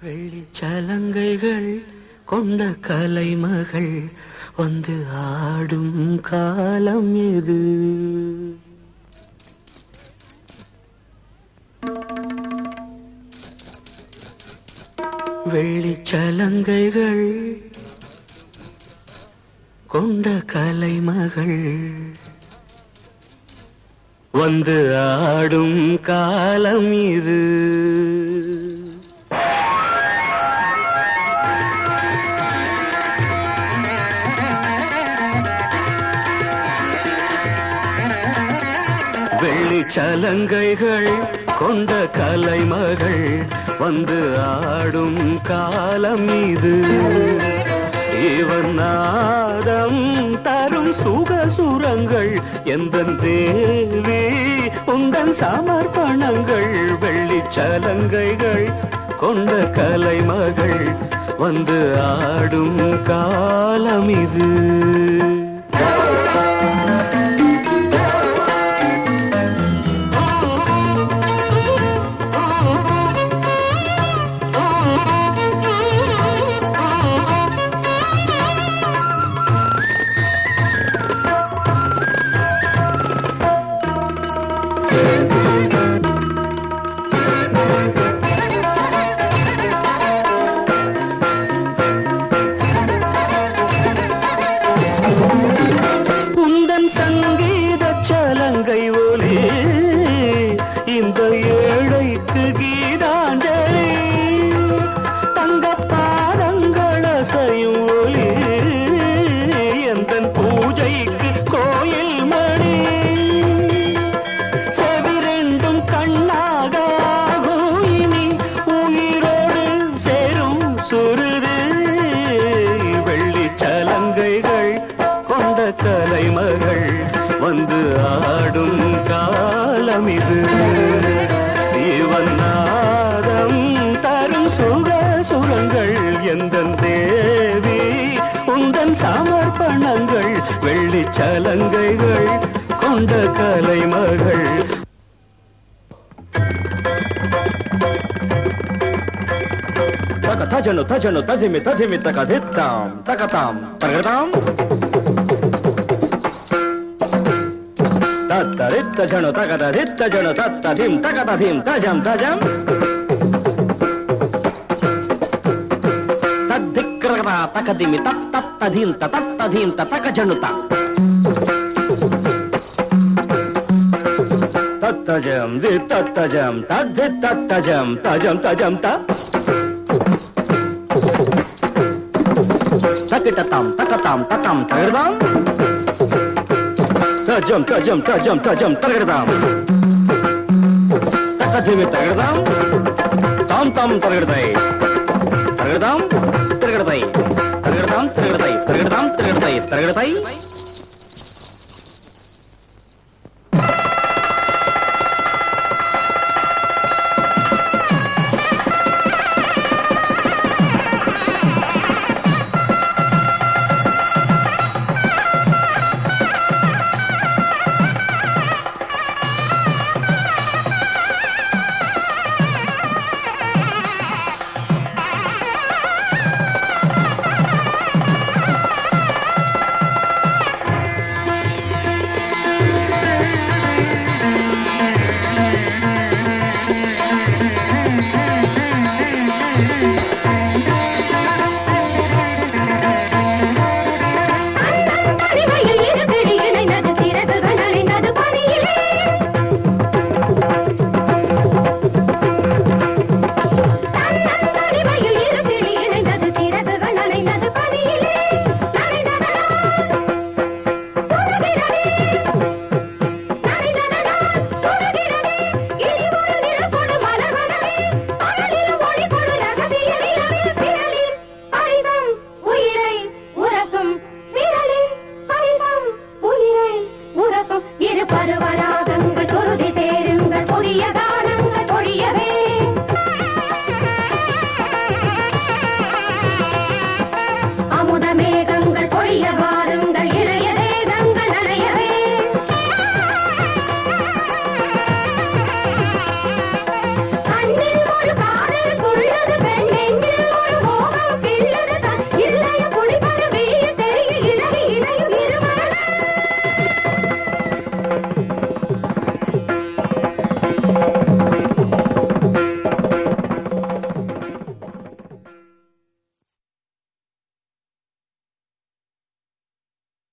வெள்ளிச்சலங்கைகள் கொண்ட கலைமகள் வந்து ஆடும் காலம் எது வெள்ளிச்சலங்கைகள் கொண்ட கலைமகள் வந்து ஆடும் காலம் இது வெள்ளிச்சலங்கைகள் கொண்ட கலைமகள் வந்து ஆடும் காலம் இது இவன் நாதம் தரும் சுக சுரங்கள் எந்த தேவி உந்தன் சமர்ப்பணங்கள் வெள்ளிச்சலங்கைகள் கொண்ட கலைமகள் வந்து ஆடும் காலம் இது உந்தன் சங்கீத சலங்கை ஒலி இந்த ஏழைக்கு கீதாஞ்சலி தங்க பாதங்கள் அசையும் ஒலி எந்தன் பூஜைக்கு கோயில் மணி செவிரெண்டும் கண்ணாக ஆகும் இனி உயிரோடு சேரும் சுருது வெள்ளி சலங்கைகள் கொண்ட கலைமகள் வந்து ஆடும் காலம் இது இவன் நாதம் தரும் சுக சுரங்கள் எந்த தேவி உந்தன் சமர்ப்பணங்கள் வெள்ளி சலங்கைகள் கொண்ட கலைமகள் తక తజను తజను తజిమి తజిమి తక దిత్తాం తకతాం తగడతాం తత్తరిత్త జను తగద రిత్త జను తత్త ధిం తగద ధిం తజం తజం తద్దిక్రగద తకదిమి తత్తత్త ధీంత తత్త ధీంత తక జనుత తత్తజం ది తత్తజం తద్ధి తత్తజం తజం తజం త తకిటతాం తకతాం తతాం తగడదాం తజం తజం తజం తజం తగడదాం తకధిమి తగడదాం తాం తాం తగడతాయి తగడదాం తిరగడతాయి తగడదాం తిరగడతాయి తిరగడదాం తిరగడతాయి తిరగడతాయి தனிமையில் இருபிடி இணைந்தது சிறகுகள் அணிந்தது பனியிலே தன்னன் தனிமையில் இருபிடி இணைந்தது சிறகுகள் அணிந்தது பனியிலே நனைந்ததனால் சுடுகிறதே நனைந்ததனால் சுடுகிறதே இனி ஒரு நிறப்பொடு மலர் மனமே அனலிலும் ஒளி கொடு ரகசிய நிலவில் விரலில் அரிதம் உயிரை உரசும் விரலில் அரிதம் உயிரை உரசும் இரு பருவராகங்கள் சுருதி சேருங்கள் புதிய கானங்கள் பொழியவே அமுத மேகங்கள் பொழியவா